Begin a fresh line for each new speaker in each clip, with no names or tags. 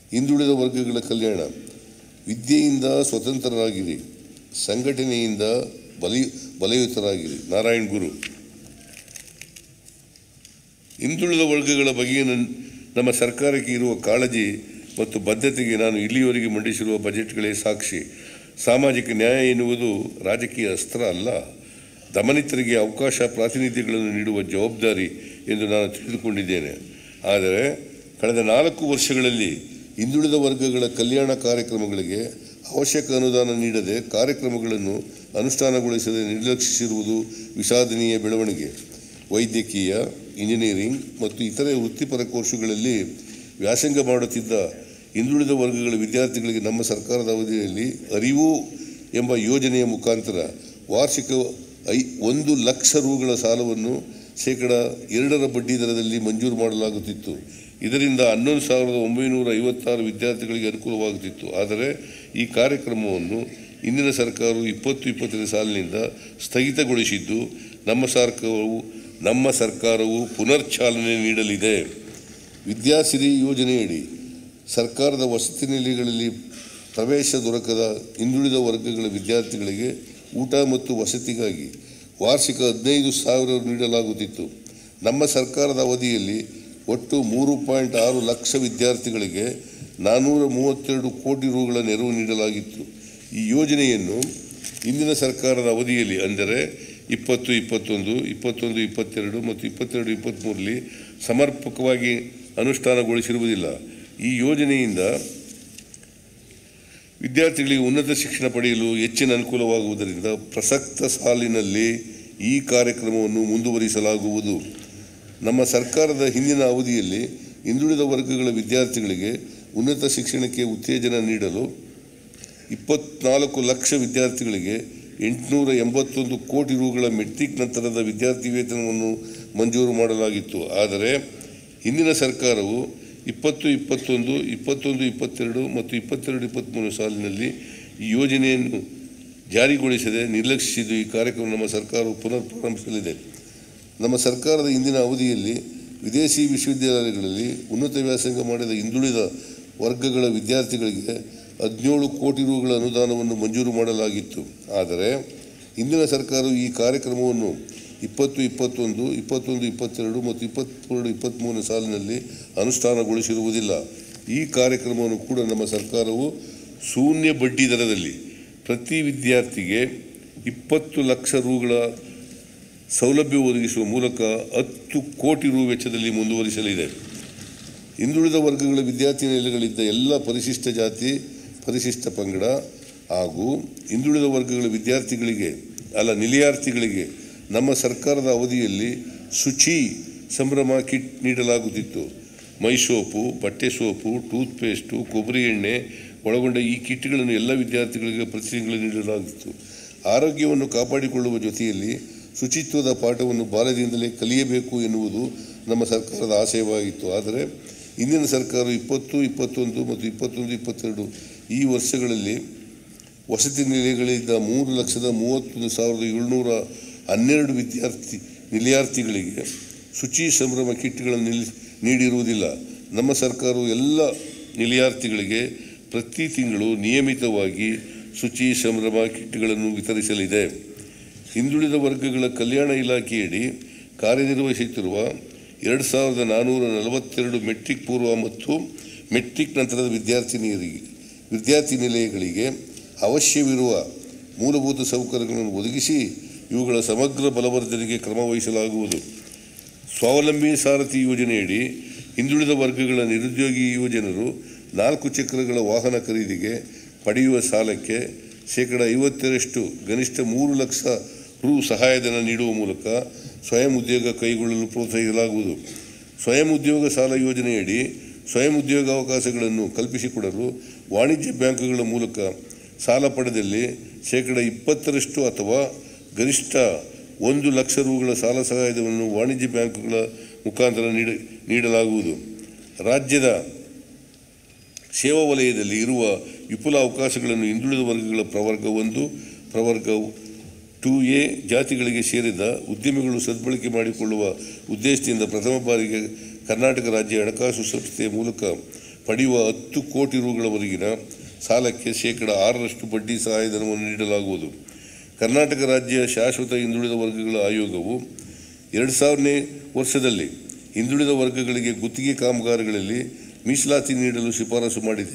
ಹಿಂದುಳಿದ ವರ್ಗಗಳ ಕಲ್ಯಾಣ ವಿದ್ಯೆಯಿಂದ ಸ್ವತಂತ್ರರಾಗಿರಿ ಸಂಘಟನೆಯಿಂದ ಬಲಿ ಬಲಯುತರಾಗಿರಿ ನಾರಾಯಣ್ ಗುರು ಹಿಂದುಳಿದ ವರ್ಗಗಳ ಬಗ್ಗೆ ನನ್- ನಮ್ಮ ಸರ್ಕಾರಕ್ಕೆ ಇರುವ ಕಾಳಜಿ ಮತ್ತು ಬದ್ಧತೆಗೆ ನಾನು ಇಲ್ಲಿಯವರೆಗೆ ಮಂಡಿಸಿರುವ ಬಜೆಟ್ಗಳೇ ಸಾಕ್ಷಿ ಸಾಮಾಜಿಕ ನ್ಯಾಯ ಎನ್ನುವುದು ರಾಜಕೀಯ ಅಸ್ತ್ರ ಅಲ್ಲ ದಮನಿತರಿಗೆ ಅವಕಾಶ ಪ್ರಾತಿನಿಧ್ಯಗಳನ್ನು ನೀಡುವ ಜವಾಬ್ದಾರಿ ಎಂದು ನಾನು ತಿಳಿದುಕೊಂಡಿದ್ದೇನೆ ಆದರೆ ಕಳೆದ ನಾಲ್ಕು ವರ್ಷಗಳಲ್ಲಿ ಹಿಂದುಳಿದ ವರ್ಗಗಳ ಕಲ್ಯಾಣ ಕಾರ್ಯಕ್ರಮಗಳಿಗೆ ಅವಶ್ಯಕ ಅನುದಾನ ನೀಡದೆ ಕಾರ್ಯಕ್ರಮಗಳನ್ನು ಅನುಷ್ಠಾನಗೊಳಿಸದೆ ನಿರ್ಲಕ್ಷಿಸಿರುವುದು ವಿಷಾದನೀಯ ಬೆಳವಣಿಗೆ ವೈದ್ಯಕೀಯ ಇಂಜಿನಿಯರಿಂಗ್ ಮತ್ತು ಇತರೆ ವೃತ್ತಿಪರ ಕೋರ್ಸುಗಳಲ್ಲಿ ವ್ಯಾಸಂಗ ಮಾಡುತ್ತಿದ್ದ ಹಿಂದುಳಿದ ವರ್ಗಗಳ ವಿದ್ಯಾರ್ಥಿಗಳಿಗೆ ನಮ್ಮ ಸರ್ಕಾರದ ಅವಧಿಯಲ್ಲಿ ಅರಿವು ಎಂಬ ಯೋಜನೆಯ ಮುಖಾಂತರ ವಾರ್ಷಿಕ ಐ ಒಂದು ಲಕ್ಷ ರೂಗಳ ಸಾಲವನ್ನು ಶೇಕಡ ಎರಡರ ಬಡ್ಡಿ ದರದಲ್ಲಿ ಮಂಜೂರು ಮಾಡಲಾಗುತ್ತಿತ್ತು ಇದರಿಂದ ಹನ್ನೊಂದು ಸಾವಿರದ ಒಂಬೈನೂರ ಐವತ್ತಾರು ವಿದ್ಯಾರ್ಥಿಗಳಿಗೆ ಅನುಕೂಲವಾಗುತ್ತಿತ್ತು ಆದರೆ ಈ ಕಾರ್ಯಕ್ರಮವನ್ನು ಇಂದಿನ ಸರ್ಕಾರವು ಇಪ್ಪತ್ತು ಇಪ್ಪತ್ತನೇ ಸಾಲಿನಿಂದ ಸ್ಥಗಿತಗೊಳಿಸಿದ್ದು ನಮ್ಮ ಸರ್ಕಾರವು ನಮ್ಮ ಸರ್ಕಾರವು ಪುನರ್ಚಾಲನೆ ನೀಡಲಿದೆ ವಿದ್ಯಾಸಿರಿ ಯೋಜನೆಯಡಿ ಸರ್ಕಾರದ ವಸತಿ ನಿಲಯಗಳಲ್ಲಿ ಪ್ರವೇಶ ದೊರಕದ ಹಿಂದುಳಿದ ವರ್ಗಗಳ ವಿದ್ಯಾರ್ಥಿಗಳಿಗೆ ಊಟ ಮತ್ತು ವಸತಿಗಾಗಿ ವಾರ್ಷಿಕ ಹದಿನೈದು ಸಾವಿರ ನೀಡಲಾಗುತ್ತಿತ್ತು ನಮ್ಮ ಸರ್ಕಾರದ ಅವಧಿಯಲ್ಲಿ ಒಟ್ಟು ಮೂರು ಪಾಯಿಂಟ್ ಆರು ಲಕ್ಷ ವಿದ್ಯಾರ್ಥಿಗಳಿಗೆ ನಾನ್ನೂರ ಮೂವತ್ತೆರಡು ಕೋಟಿ ರುಗಳ ನೆರವು ನೀಡಲಾಗಿತ್ತು ಈ ಯೋಜನೆಯನ್ನು ಇಂದಿನ ಸರ್ಕಾರದ ಅವಧಿಯಲ್ಲಿ ಅಂದರೆ ಇಪ್ಪತ್ತು ಇಪ್ಪತ್ತೊಂದು ಇಪ್ಪತ್ತೊಂದು ಇಪ್ಪತ್ತೆರಡು ಮತ್ತು ಇಪ್ಪತ್ತೆರಡು ಇಪ್ಪತ್ತ್ಮೂರರಲ್ಲಿ ಸಮರ್ಪಕವಾಗಿ ಅನುಷ್ಠಾನಗೊಳಿಸಿರುವುದಿಲ್ಲ ಈ ಯೋಜನೆಯಿಂದ ವಿದ್ಯಾರ್ಥಿಗಳಿಗೆ ಉನ್ನತ ಶಿಕ್ಷಣ ಪಡೆಯಲು ಹೆಚ್ಚಿನ ಅನುಕೂಲವಾಗುವುದರಿಂದ ಪ್ರಸಕ್ತ ಸಾಲಿನಲ್ಲಿ ಈ ಕಾರ್ಯಕ್ರಮವನ್ನು ಮುಂದುವರಿಸಲಾಗುವುದು ನಮ್ಮ ಸರ್ಕಾರದ ಹಿಂದಿನ ಅವಧಿಯಲ್ಲಿ ಹಿಂದುಳಿದ ವರ್ಗಗಳ ವಿದ್ಯಾರ್ಥಿಗಳಿಗೆ ಉನ್ನತ ಶಿಕ್ಷಣಕ್ಕೆ ಉತ್ತೇಜನ ನೀಡಲು ಇಪ್ಪತ್ನಾಲ್ಕು ಲಕ್ಷ ವಿದ್ಯಾರ್ಥಿಗಳಿಗೆ ಎಂಟುನೂರ ಎಂಬತ್ತೊಂದು ಕೋಟಿ ರುಗಳ ಮೆಟ್ರಿಕ್ ನಂತರದ ವಿದ್ಯಾರ್ಥಿ ವೇತನವನ್ನು ಮಂಜೂರು ಮಾಡಲಾಗಿತ್ತು ಆದರೆ ಹಿಂದಿನ ಸರ್ಕಾರವು ಇಪ್ಪತ್ತು ಇಪ್ಪತ್ತೊಂದು ಇಪ್ಪತ್ತೊಂದು ಇಪ್ಪತ್ತೆರಡು ಮತ್ತು ಇಪ್ಪತ್ತೆರಡು ಇಪ್ಪತ್ತ್ಮೂರು ಸಾಲಿನಲ್ಲಿ ಈ ಯೋಜನೆಯನ್ನು ಜಾರಿಗೊಳಿಸದೆ ನಿರ್ಲಕ್ಷಿಸಿದ್ದು ಈ ಕಾರ್ಯಕ್ರಮ ನಮ್ಮ ಸರ್ಕಾರವು ಪುನರ್ ಪ್ರಾರಂಭಿಸಲಿದೆ ನಮ್ಮ ಸರ್ಕಾರದ ಇಂದಿನ ಅವಧಿಯಲ್ಲಿ ವಿದೇಶಿ ವಿಶ್ವವಿದ್ಯಾಲಯಗಳಲ್ಲಿ ಉನ್ನತ ವ್ಯಾಸಂಗ ಮಾಡಿದ ಹಿಂದುಳಿದ ವರ್ಗಗಳ ವಿದ್ಯಾರ್ಥಿಗಳಿಗೆ ಹದಿನೇಳು ಕೋಟಿ ರುಗಳ ಅನುದಾನವನ್ನು ಮಂಜೂರು ಮಾಡಲಾಗಿತ್ತು ಆದರೆ ಇಂದಿನ ಸರ್ಕಾರವು ಈ ಕಾರ್ಯಕ್ರಮವನ್ನು ಇಪ್ಪತ್ತು ಇಪ್ಪತ್ತೊಂದು ಇಪ್ಪತ್ತೊಂದು ಇಪ್ಪತ್ತೆರಡು ಮತ್ತು ಇಪ್ಪತ್ತೆರಡು ಇಪ್ಪತ್ತ್ಮೂರನೇ ಸಾಲಿನಲ್ಲಿ ಅನುಷ್ಠಾನಗೊಳಿಸಿರುವುದಿಲ್ಲ ಈ ಕಾರ್ಯಕ್ರಮವನ್ನು ಕೂಡ ನಮ್ಮ ಸರ್ಕಾರವು ಶೂನ್ಯ ಬಡ್ಡಿ ದರದಲ್ಲಿ ಪ್ರತಿ ವಿದ್ಯಾರ್ಥಿಗೆ ಇಪ್ಪತ್ತು ಲಕ್ಷ ರುಗಳ ಸೌಲಭ್ಯ ಒದಗಿಸುವ ಮೂಲಕ ಹತ್ತು ಕೋಟಿ ರು ವೆಚ್ಚದಲ್ಲಿ ಮುಂದುವರಿಸಲಿದೆ ಹಿಂದುಳಿದ ವರ್ಗಗಳ ವಿದ್ಯಾರ್ಥಿ ನಿಲಯಗಳಿದ್ದ ಎಲ್ಲ ಪರಿಶಿಷ್ಟ ಜಾತಿ ಪರಿಶಿಷ್ಟ ಪಂಗಡ ಹಾಗೂ ಹಿಂದುಳಿದ ವರ್ಗಗಳ ವಿದ್ಯಾರ್ಥಿಗಳಿಗೆ ಅಲ್ಲ ನಿಲಯಾರ್ಥಿಗಳಿಗೆ ನಮ್ಮ ಸರ್ಕಾರದ ಅವಧಿಯಲ್ಲಿ ಶುಚಿ ಸಂಭ್ರಮ ಕಿಟ್ ನೀಡಲಾಗುತ್ತಿತ್ತು ಮೈ ಸೋಪು ಬಟ್ಟೆ ಸೋಪು ಟೂತ್ ಪೇಸ್ಟು ಕೊಬ್ಬರಿ ಎಣ್ಣೆ ಒಳಗೊಂಡ ಈ ಕಿಟ್ಗಳನ್ನು ಎಲ್ಲ ವಿದ್ಯಾರ್ಥಿಗಳಿಗೆ ಪ್ರತಿ ತಿಂಗಳು ನೀಡಲಾಗಿತ್ತು ಆರೋಗ್ಯವನ್ನು ಕಾಪಾಡಿಕೊಳ್ಳುವ ಜೊತೆಯಲ್ಲಿ ಶುಚಿತ್ವದ ಪಾಠವನ್ನು ಬಾಲ್ಯದಿಂದಲೇ ಕಲಿಯಬೇಕು ಎನ್ನುವುದು ನಮ್ಮ ಸರ್ಕಾರದ ಆಶಯವಾಗಿತ್ತು ಆದರೆ ಇಂದಿನ ಸರ್ಕಾರ ಇಪ್ಪತ್ತು ಇಪ್ಪತ್ತೊಂದು ಮತ್ತು ಇಪ್ಪತ್ತೊಂದು ಇಪ್ಪತ್ತೆರಡು ಈ ವರ್ಷಗಳಲ್ಲಿ ವಸತಿ ನಿಲಯಗಳಿಂದ ಮೂರು ಲಕ್ಷದ ಮೂವತ್ತೊಂದು ಸಾವಿರದ ಏಳ್ನೂರ ಹನ್ನೆರಡು ವಿದ್ಯಾರ್ಥಿ ನಿಲಯಾರ್ಥಿಗಳಿಗೆ ಶುಚಿ ಸಂಭ್ರಮ ಕಿಟ್ಗಳನ್ನು ನಿಲ್ ನೀಡಿರುವುದಿಲ್ಲ ನಮ್ಮ ಸರ್ಕಾರವು ಎಲ್ಲ ನಿಲಯಾರ್ಥಿಗಳಿಗೆ ಪ್ರತಿ ತಿಂಗಳು ನಿಯಮಿತವಾಗಿ ಶುಚಿ ಸಂಭ್ರಮ ಕಿಟ್ಗಳನ್ನು ವಿತರಿಸಲಿದೆ ಹಿಂದುಳಿದ ವರ್ಗಗಳ ಕಲ್ಯಾಣ ಇಲಾಖೆಯಡಿ ಕಾರ್ಯನಿರ್ವಹಿಸುತ್ತಿರುವ ಎರಡು ಸಾವಿರದ ನಾನ್ನೂರ ನಲವತ್ತೆರಡು ಮೆಟ್ರಿಕ್ ಪೂರ್ವ ಮತ್ತು ಮೆಟ್ರಿಕ್ ನಂತರದ ವಿದ್ಯಾರ್ಥಿನಿಯರಿಗೆ ವಿದ್ಯಾರ್ಥಿ ನಿಲಯಗಳಿಗೆ ಅವಶ್ಯವಿರುವ ಮೂಲಭೂತ ಸೌಕರ್ಯಗಳನ್ನು ಒದಗಿಸಿ ಇವುಗಳ ಸಮಗ್ರ ಬಲವರ್ಧನೆಗೆ ಕ್ರಮ ವಹಿಸಲಾಗುವುದು ಸ್ವಾವಲಂಬಿ ಸಾರಥಿ ಯೋಜನೆಯಡಿ ಹಿಂದುಳಿದ ವರ್ಗಗಳ ನಿರುದ್ಯೋಗಿ ಯುವಜನರು ನಾಲ್ಕು ಚಕ್ರಗಳ ವಾಹನ ಖರೀದಿಗೆ ಪಡೆಯುವ ಸಾಲಕ್ಕೆ ಶೇಕಡ ಐವತ್ತರಷ್ಟು ಗರಿಷ್ಠ ಮೂರು ಲಕ್ಷ ರು ಸಹಾಯಧನ ನೀಡುವ ಮೂಲಕ ಸ್ವಯಂ ಉದ್ಯೋಗ ಕೈಗೊಳ್ಳಲು ಪ್ರೋತ್ಸಾಹಿಸಲಾಗುವುದು ಸ್ವಯಂ ಉದ್ಯೋಗ ಸಾಲ ಯೋಜನೆಯಡಿ ಸ್ವಯಂ ಉದ್ಯೋಗಾವಕಾಶಗಳನ್ನು ಕಲ್ಪಿಸಿಕೊಡಲು ವಾಣಿಜ್ಯ ಬ್ಯಾಂಕುಗಳ ಮೂಲಕ ಸಾಲ ಪಡೆದಲ್ಲಿ ಶೇಕಡ ಇಪ್ಪತ್ತರಷ್ಟು ಅಥವಾ ಗರಿಷ್ಠ ಒಂದು ಲಕ್ಷ ರುಗಳ ಸಾಲ ಸಹಾಯಧನವನ್ನು ವಾಣಿಜ್ಯ ಬ್ಯಾಂಕುಗಳ ಮುಖಾಂತರ ನೀಡ ನೀಡಲಾಗುವುದು ರಾಜ್ಯದ ಸೇವಾ ವಲಯದಲ್ಲಿ ಇರುವ ವಿಪುಲ ಅವಕಾಶಗಳನ್ನು ಹಿಂದುಳಿದ ವರ್ಗಗಳ ಪ್ರವರ್ಗ ಒಂದು ಪ್ರವರ್ಗ ಟು ಎ ಜಾತಿಗಳಿಗೆ ಸೇರಿದ ಉದ್ಯಮಿಗಳು ಸದ್ಬಳಕೆ ಮಾಡಿಕೊಳ್ಳುವ ಉದ್ದೇಶದಿಂದ ಪ್ರಥಮ ಬಾರಿಗೆ ಕರ್ನಾಟಕ ರಾಜ್ಯ ಹಣಕಾಸು ಸಂಸ್ಥೆಯ ಮೂಲಕ ಪಡೆಯುವ ಹತ್ತು ಕೋಟಿ ರುಗಳವರೆಗಿನ ಸಾಲಕ್ಕೆ ಶೇಕಡ ಆರರಷ್ಟು ಬಡ್ಡಿ ಸಹಾಯಧನವನ್ನು ನೀಡಲಾಗುವುದು ಕರ್ನಾಟಕ ರಾಜ್ಯ ಶಾಶ್ವತ ಹಿಂದುಳಿದ ವರ್ಗಗಳ ಆಯೋಗವು ಎರಡು ಸಾವಿರನೇ ವರ್ಷದಲ್ಲಿ ಹಿಂದುಳಿದ ವರ್ಗಗಳಿಗೆ ಗುತ್ತಿಗೆ ಕಾಮಗಾರಿಗಳಲ್ಲಿ ಮೀಸಲಾತಿ ನೀಡಲು ಶಿಫಾರಸು ಮಾಡಿದೆ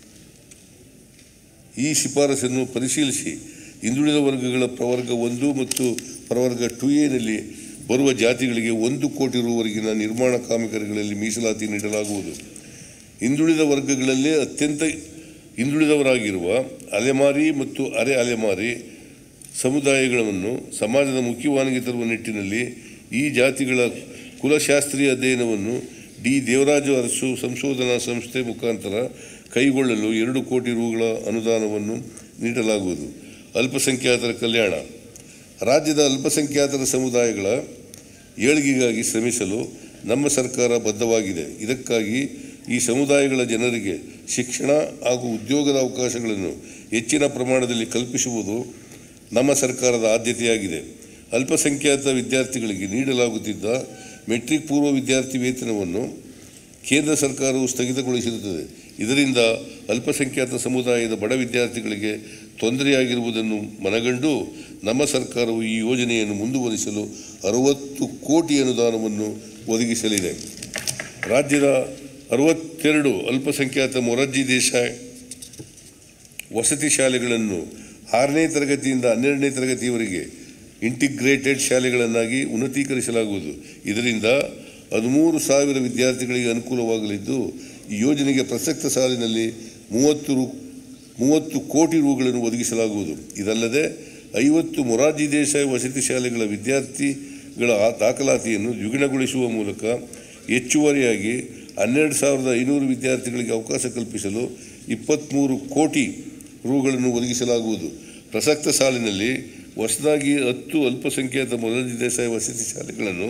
ಈ ಶಿಫಾರಸನ್ನು ಪರಿಶೀಲಿಸಿ ಹಿಂದುಳಿದ ವರ್ಗಗಳ ಪ್ರವರ್ಗ ಒಂದು ಮತ್ತು ಪ್ರವರ್ಗ ಟು ಎನಲ್ಲಿ ಬರುವ ಜಾತಿಗಳಿಗೆ ಒಂದು ಕೋಟಿ ರುವರೆಗಿನ ನಿರ್ಮಾಣ ಕಾಮಗಾರಿಗಳಲ್ಲಿ ಮೀಸಲಾತಿ ನೀಡಲಾಗುವುದು ಹಿಂದುಳಿದ ವರ್ಗಗಳಲ್ಲೇ ಅತ್ಯಂತ ಹಿಂದುಳಿದವರಾಗಿರುವ ಅಲೆಮಾರಿ ಮತ್ತು ಅರೆ ಅಲೆಮಾರಿ ಸಮುದಾಯಗಳನ್ನು ಸಮಾಜದ ಮುಖ್ಯವಾನಿಗೆ ತರುವ ನಿಟ್ಟಿನಲ್ಲಿ ಈ ಜಾತಿಗಳ ಕುಲಶಾಸ್ತ್ರೀಯ ಅಧ್ಯಯನವನ್ನು ಡಿ ದೇವರಾಜು ಅರಸು ಸಂಶೋಧನಾ ಸಂಸ್ಥೆ ಮುಖಾಂತರ ಕೈಗೊಳ್ಳಲು ಎರಡು ಕೋಟಿ ರುಗಳ ಅನುದಾನವನ್ನು ನೀಡಲಾಗುವುದು ಅಲ್ಪಸಂಖ್ಯಾತರ ಕಲ್ಯಾಣ ರಾಜ್ಯದ ಅಲ್ಪಸಂಖ್ಯಾತರ ಸಮುದಾಯಗಳ ಏಳಿಗೆಗಾಗಿ ಶ್ರಮಿಸಲು ನಮ್ಮ ಸರ್ಕಾರ ಬದ್ಧವಾಗಿದೆ ಇದಕ್ಕಾಗಿ ಈ ಸಮುದಾಯಗಳ ಜನರಿಗೆ ಶಿಕ್ಷಣ ಹಾಗೂ ಉದ್ಯೋಗದ ಅವಕಾಶಗಳನ್ನು ಹೆಚ್ಚಿನ ಪ್ರಮಾಣದಲ್ಲಿ ಕಲ್ಪಿಸುವುದು ನಮ್ಮ ಸರ್ಕಾರದ ಆದ್ಯತೆಯಾಗಿದೆ ಅಲ್ಪಸಂಖ್ಯಾತ ವಿದ್ಯಾರ್ಥಿಗಳಿಗೆ ನೀಡಲಾಗುತ್ತಿದ್ದ ಮೆಟ್ರಿಕ್ ಪೂರ್ವ ವಿದ್ಯಾರ್ಥಿ ವೇತನವನ್ನು ಕೇಂದ್ರ ಸರ್ಕಾರವು ಸ್ಥಗಿತಗೊಳಿಸಿರುತ್ತದೆ ಇದರಿಂದ ಅಲ್ಪಸಂಖ್ಯಾತ ಸಮುದಾಯದ ಬಡ ವಿದ್ಯಾರ್ಥಿಗಳಿಗೆ ತೊಂದರೆಯಾಗಿರುವುದನ್ನು ಮನಗಂಡು ನಮ್ಮ ಸರ್ಕಾರವು ಈ ಯೋಜನೆಯನ್ನು ಮುಂದುವರಿಸಲು ಅರವತ್ತು ಕೋಟಿ ಅನುದಾನವನ್ನು ಒದಗಿಸಲಿದೆ ರಾಜ್ಯದ ಅರವತ್ತೆರಡು ಅಲ್ಪಸಂಖ್ಯಾತ ಮೊರಾರ್ಜಿ ದೇಸಾಯಿ ವಸತಿ ಶಾಲೆಗಳನ್ನು ಆರನೇ ತರಗತಿಯಿಂದ ಹನ್ನೆರಡನೇ ತರಗತಿಯವರೆಗೆ ಇಂಟಿಗ್ರೇಟೆಡ್ ಶಾಲೆಗಳನ್ನಾಗಿ ಉನ್ನತೀಕರಿಸಲಾಗುವುದು ಇದರಿಂದ ಹದಿಮೂರು ಸಾವಿರ ವಿದ್ಯಾರ್ಥಿಗಳಿಗೆ ಅನುಕೂಲವಾಗಲಿದ್ದು ಈ ಯೋಜನೆಗೆ ಪ್ರಸಕ್ತ ಸಾಲಿನಲ್ಲಿ ಮೂವತ್ತು ರು ಮೂವತ್ತು ಕೋಟಿ ರುಗಳನ್ನು ಒದಗಿಸಲಾಗುವುದು ಇದಲ್ಲದೆ ಐವತ್ತು ಮೊರಾರ್ಜಿ ದೇಸಾಯಿ ವಸತಿ ಶಾಲೆಗಳ ವಿದ್ಯಾರ್ಥಿಗಳ ಆ ದಾಖಲಾತಿಯನ್ನು ದ್ವಿಗುಣಗೊಳಿಸುವ ಮೂಲಕ ಹೆಚ್ಚುವರಿಯಾಗಿ ಹನ್ನೆರಡು ಸಾವಿರದ ಐನೂರು ವಿದ್ಯಾರ್ಥಿಗಳಿಗೆ ಅವಕಾಶ ಕಲ್ಪಿಸಲು ಇಪ್ಪತ್ತ್ಮೂರು ಕೋಟಿ ರುಗಳನ್ನು ಒದಗಿಸಲಾಗುವುದು ಪ್ರಸಕ್ತ ಸಾಲಿನಲ್ಲಿ ಹೊಸದಾಗಿ ಹತ್ತು ಅಲ್ಪಸಂಖ್ಯಾತ ಮೊರಾರ್ಜಿ ದೇಸಾಯಿ ವಸತಿ ಶಾಲೆಗಳನ್ನು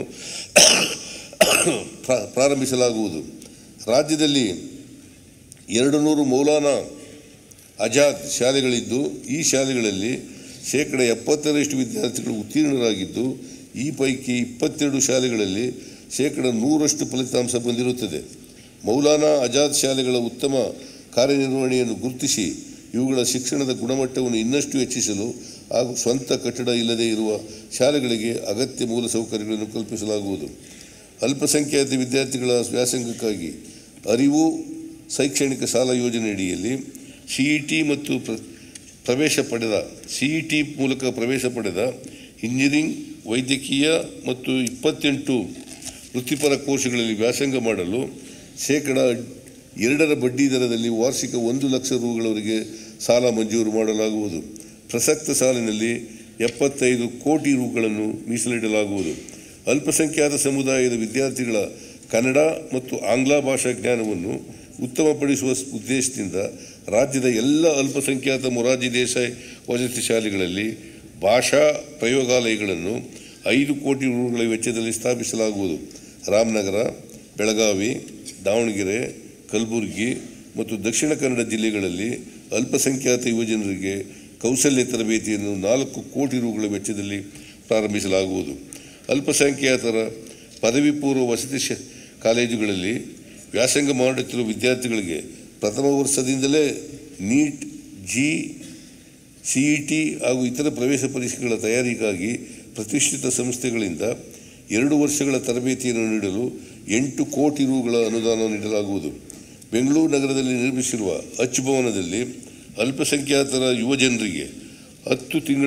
ಪ್ರಾ- ಪ್ರಾರಂಭಿಸಲಾಗುವುದು ರಾಜ್ಯದಲ್ಲಿ ಎರಡು ನೂರು ಮೌಲಾನಾ ಆಜಾದ್ ಶಾಲೆಗಳಿದ್ದು ಈ ಶಾಲೆಗಳಲ್ಲಿ ಶೇಕಡ ಎಪ್ಪತ್ತರಷ್ಟು ವಿದ್ಯಾರ್ಥಿಗಳು ಉತ್ತೀರ್ಣರಾಗಿದ್ದು ಈ ಪೈಕಿ ಇಪ್ಪತ್ತೆರಡು ಶಾಲೆಗಳಲ್ಲಿ ಶೇಕಡ ನೂರಷ್ಟು ಫಲಿತಾಂಶ ಬಂದಿರುತ್ತದೆ ಮೌಲಾನಾ ಆಜಾದ್ ಶಾಲೆಗಳ ಉತ್ತಮ ಕಾರ್ಯನಿರ್ವಹಣೆಯನ್ನು ಗುರುತಿಸಿ ಇವುಗಳ ಶಿಕ್ಷಣದ ಗುಣಮಟ್ಟವನ್ನು ಇನ್ನಷ್ಟು ಹೆಚ್ಚಿಸಲು ಹಾಗೂ ಸ್ವಂತ ಕಟ್ಟಡ ಇಲ್ಲದೇ ಇರುವ ಶಾಲೆಗಳಿಗೆ ಅಗತ್ಯ ಮೂಲಸೌಕರ್ಯಗಳನ್ನು ಕಲ್ಪಿಸಲಾಗುವುದು ಅಲ್ಪಸಂಖ್ಯಾತ ವಿದ್ಯಾರ್ಥಿಗಳ ವ್ಯಾಸಂಗಕ್ಕಾಗಿ ಅರಿವು ಶೈಕ್ಷಣಿಕ ಸಾಲ ಯೋಜನೆಯಡಿಯಲ್ಲಿ ಸಿಇಟಿ ಮತ್ತು ಪ್ರ ಪ್ರವೇಶ ಪಡೆದ ಸಿಇಟಿ ಮೂಲಕ ಪ್ರವೇಶ ಪಡೆದ ಇಂಜಿನಿಯರಿಂಗ್ ವೈದ್ಯಕೀಯ ಮತ್ತು ಇಪ್ಪತ್ತೆಂಟು ವೃತ್ತಿಪರ ಕೋರ್ಸುಗಳಲ್ಲಿ ವ್ಯಾಸಂಗ ಮಾಡಲು ಶೇಕಡ ಎರಡರ ಬಡ್ಡಿ ದರದಲ್ಲಿ ವಾರ್ಷಿಕ ಒಂದು ಲಕ್ಷ ರುಗಳವರೆಗೆ ಸಾಲ ಮಂಜೂರು ಮಾಡಲಾಗುವುದು ಪ್ರಸಕ್ತ ಸಾಲಿನಲ್ಲಿ ಎಪ್ಪತ್ತೈದು ಕೋಟಿ ರುಗಳನ್ನು ಮೀಸಲಿಡಲಾಗುವುದು ಅಲ್ಪಸಂಖ್ಯಾತ ಸಮುದಾಯದ ವಿದ್ಯಾರ್ಥಿಗಳ ಕನ್ನಡ ಮತ್ತು ಆಂಗ್ಲ ಭಾಷಾ ಜ್ಞಾನವನ್ನು ಉತ್ತಮಪಡಿಸುವ ಸ್- ಉದ್ದೇಶದಿಂದ ರಾಜ್ಯದ ಎಲ್ಲ ಅಲ್ಪಸಂಖ್ಯಾತ ಮೊರಾರ್ಜಿ ದೇಸಾಯಿ ವಸತಿ ಶಾಲೆಗಳಲ್ಲಿ ಭಾಷಾ ಪ್ರಯೋಗಾಲಯಗಳನ್ನು ಐದು ಕೋಟಿ ರುಗಳ ವೆಚ್ಚದಲ್ಲಿ ಸ್ಥಾಪಿಸಲಾಗುವುದು ರಾಮನಗರ ಬೆಳಗಾವಿ ದಾವಣಗೆರೆ ಕಲಬುರಗಿ ಮತ್ತು ದಕ್ಷಿಣ ಕನ್ನಡ ಜಿಲ್ಲೆಗಳಲ್ಲಿ ಅಲ್ಪಸಂಖ್ಯಾತ ಯುವಜನರಿಗೆ ಕೌಶಲ್ಯ ತರಬೇತಿಯನ್ನು ನಾಲ್ಕು ಕೋಟಿ ರುಗಳ ವೆಚ್ಚದಲ್ಲಿ ಪ್ರಾರಂಭಿಸಲಾಗುವುದು ಅಲ್ಪಸಂಖ್ಯಾತರ ಪದವಿ ಪೂರ್ವ ವಸತಿ ಶ ಕಾಲೇಜುಗಳಲ್ಲಿ ವ್ಯಾಸಂಗ ಮಾಡುತ್ತಿರುವ ವಿದ್ಯಾರ್ಥಿಗಳಿಗೆ ಪ್ರಥಮ ವರ್ಷದಿಂದಲೇ NEET JEE C E T ಹಾಗೂ ಇತರ ಪ್ರವೇಶ ಪರೀಕ್ಷೆಗಳ ತಯಾರಿಗಾಗಿ ಪ್ರತಿಷ್ಠಿತ ಸಂಸ್ಥೆಗಳಿಂದ ಎರಡು ವರ್ಷಗಳ ತರಬೇತಿಯನ್ನು ನೀಡಲು ಎಂಟು ಕೋಟಿ ರುಗಳ ಅನುದಾನ ನೀಡಲಾಗುವುದು ಬೆಂಗಳೂರು ನಗರದಲ್ಲಿ ನಿರ್ಮಿಸಿರುವ ಅಚ್ ಭವನದಲ್ಲಿ ಅಲ್ಪಸಂಖ್ಯಾತರ ಯುವಜನರಿಗೆ ಹತ್ತು ತಿಂಗಳ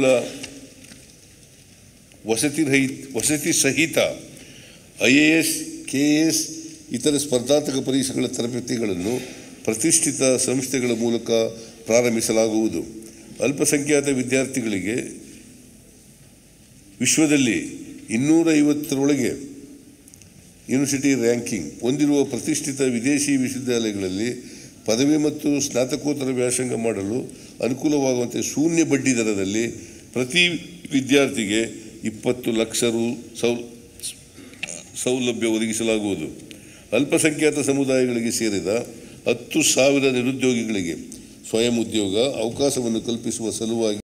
ವಸತಿ ರಹಿತ ವಸತಿ ಸಹಿತ I A S K A S ಇತರ ಸ್ಪರ್ಧಾತ್ಮಕ ಪರೀಕ್ಷೆಗಳ ತರಬೇತಿಗಳನ್ನು ಪ್ರತಿಷ್ಠಿತ ಸಂಸ್ಥೆಗಳ ಮೂಲಕ ಪ್ರಾರಂಭಿಸಲಾಗುವುದು ಅಲ್ಪಸಂಖ್ಯಾತ ವಿದ್ಯಾರ್ಥಿಗಳಿಗೆ ವಿಶ್ವದಲ್ಲಿ ಇನ್ನೂರ ಐವತ್ತರೊಳಗೆ ಯೂನಿವರ್ಸಿಟಿ ರ್ಯಾಂಕಿಂಗ್ ಹೊಂದಿರುವ ಪ್ರತಿಷ್ಠಿತ ವಿದೇಶಿ ವಿಶ್ವವಿದ್ಯಾಲಯಗಳಲ್ಲಿ ಪದವಿ ಮತ್ತು ಸ್ನಾತಕೋತ್ತರ ವ್ಯಾಸಂಗ ಮಾಡಲು ಅನುಕೂಲವಾಗುವಂತೆ ಶೂನ್ಯ ಬಡ್ಡಿ ದರದಲ್ಲಿ ಪ್ರತಿ ವಿದ್ಯಾರ್ಥಿಗೆ ಇಪ್ಪತ್ತು ಲಕ್ಷ ರು ಸೌ ಸೌಲಭ್ಯ ಒದಗಿಸಲಾಗುವುದು ಅಲ್ಪಸಂಖ್ಯಾತ ಸಮುದಾಯಗಳಿಗೆ ಸೇರಿದ ಹತ್ತು ಸಾವಿರ ನಿರುದ್ಯೋಗಿಗಳಿಗೆ ಸ್ವಯಂ ಉದ್ಯೋಗ ಅವಕಾಶವನ್ನು ಕಲ್ಪಿಸುವ ಸಲುವಾಗಿ